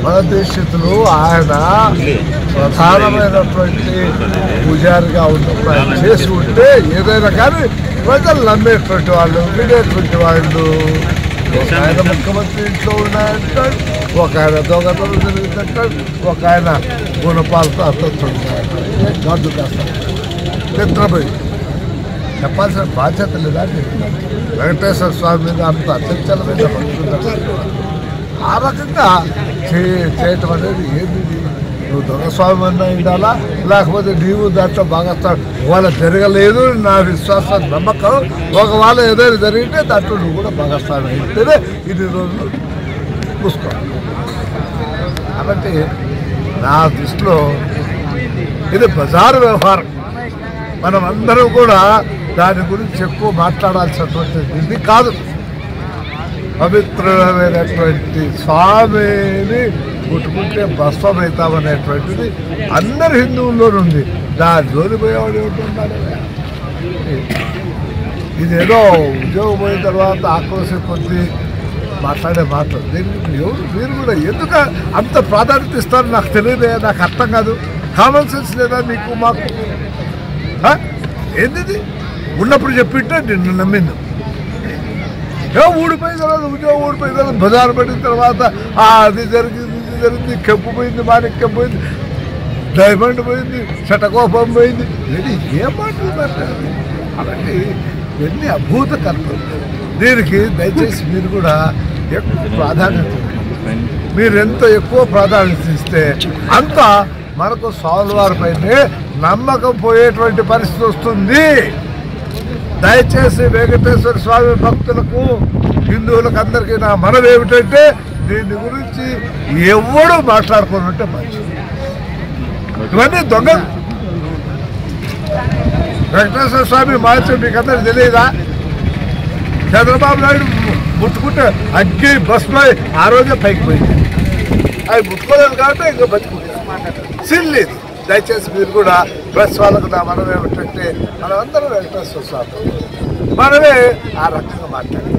మనదీక్షితులు ఆయన ప్రధానమైనటువంటి పూజారిగా ఉన్నప్పుడు ఆయన చేసి ఉంటే ఏదైనా కానీ ప్రజలు నమ్మేటువంటి వాళ్ళు వినేటువంటి వాళ్ళు ఒక ఆయన ముఖ్యమంత్రి ఇంట్లో ఉన్నాయంటాడు ఒక ఆయన దొంగతనం జరుగుతుంటాడు ఒక ఆయన గుణపాలతో అత్తంటాడు గడ్డు కాస్తాడు నిద్రపోయి చెప్పాల్సిన బాధ్యత లేదా నీకు? వెంకటేశ్వర స్వామి మీద అంత అత్యంతమైన భక్తులు ఆ రకంగా చే చేయటం అనేది ఏంది ఇది? నువ్వు దొంగస్వామి అన్నా ఉండాలా లేకపోతే నీవు దాంట్లో బాగా వాళ్ళ జరగలేదు నా విశ్వాసం నమ్మకం ఒకవేళ ఏదైనా జరిగితే దాంట్లో నువ్వు కూడా భాగస్వామి అయితేనే ఇన్ని రోజులు చూసుకోవాలి కాబట్టి నా దృష్టిలో ఇది బజారు వ్యవహారం మనం అందరం కూడా దాని గురించి ఎక్కువ మాట్లాడాల్సినటువంటి ఇది కాదు పవిత్రమైనటువంటి స్వామిని ముట్టుకుంటే భస్వం అవుతామనేటువంటిది అందరి హిందువుల్లోనూ ఉంది దాని జోలి పోయేవాడు ఏమిటున్నాడు ఇదేదో ఉద్యోగం పోయిన తర్వాత ఆక్రోశం కొద్ది మాట్లాడే మాటలు దీనికి ఎవరు మీరు కూడా ఎందుకు అంత ప్రాధాన్యత ఇస్తారు నాకు తెలియదే నాకు అర్థం కాదు కామన్ సెన్స్ లేదా మీకు మాకు ఆ? ఏంటిది ఉన్నప్పుడు చెప్పింటే నిన్ను నమ్మింది ఏ ఊడిపోయిన తర్వాత ఉద్యోగం ఊడిపోయిన తర్వాత బజారు పడిన తర్వాత ఆ, అది జరిగింది ఇది జరిగింది కెంపు పోయింది మాణిక్యం పోయింది డైమండ్ పోయింది శటకోపం పోయింది ఇది ఏ మాటలు మాట్లాడారు అలాంటి ఎన్ని అద్భుత కల్పనలు దీనికి దయచేసి మీరు కూడా ఎక్కువ ప్రాధాన్యత ఇవ్వండి. మీరు ఎంత ఎక్కువ ప్రాధాన్యత ఇస్తే అంత మనకు స్వామివారిపైనే నమ్మకం పోయేటువంటి పరిస్థితి వస్తుంది దయచేసి వెంకటేశ్వర స్వామి భక్తులకు హిందువులకు అందరికీ నా మనవి ఏమిటంటే దీని గురించి ఎవడు మాట్లాడుకోనంటే మంచిది ఇవన్నీ దొంగ వెంకటేశ్వర స్వామి మహత్యం మీకు అందరికి తెలియదా చంద్రబాబు నాయుడు ముట్టుకుంటే అగ్గి భస్మై ఆ రోజే పైకి పోయింది అవి ముట్టుకోలేదు కాబట్టి ఇంకా బతుకుంది సిల్లేదు దయచేసి మీరు కూడా ప్రెస్ వాళ్ళకు నా మనం ఏమిటంటే మనమందరం వెంకటేశ్వర స్వామి మనమే ఆ రకంగా మాట్లాడాలి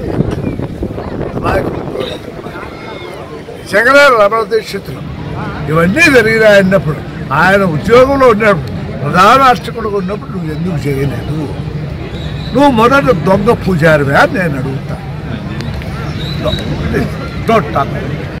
శంకరారు రమణ దీక్షితులు ఇవన్నీ జరిగినాయి అన్నప్పుడు ఆయన ఉద్యోగంలో ఉన్నప్పుడు ప్రధాన అర్చకుడుగా ఉన్నప్పుడు నువ్వు ఎందుకు చేయలేదు నువ్వు మొదట దొంగ పూజారివే అని నేను అడుగుతాను డోంట్ టాక్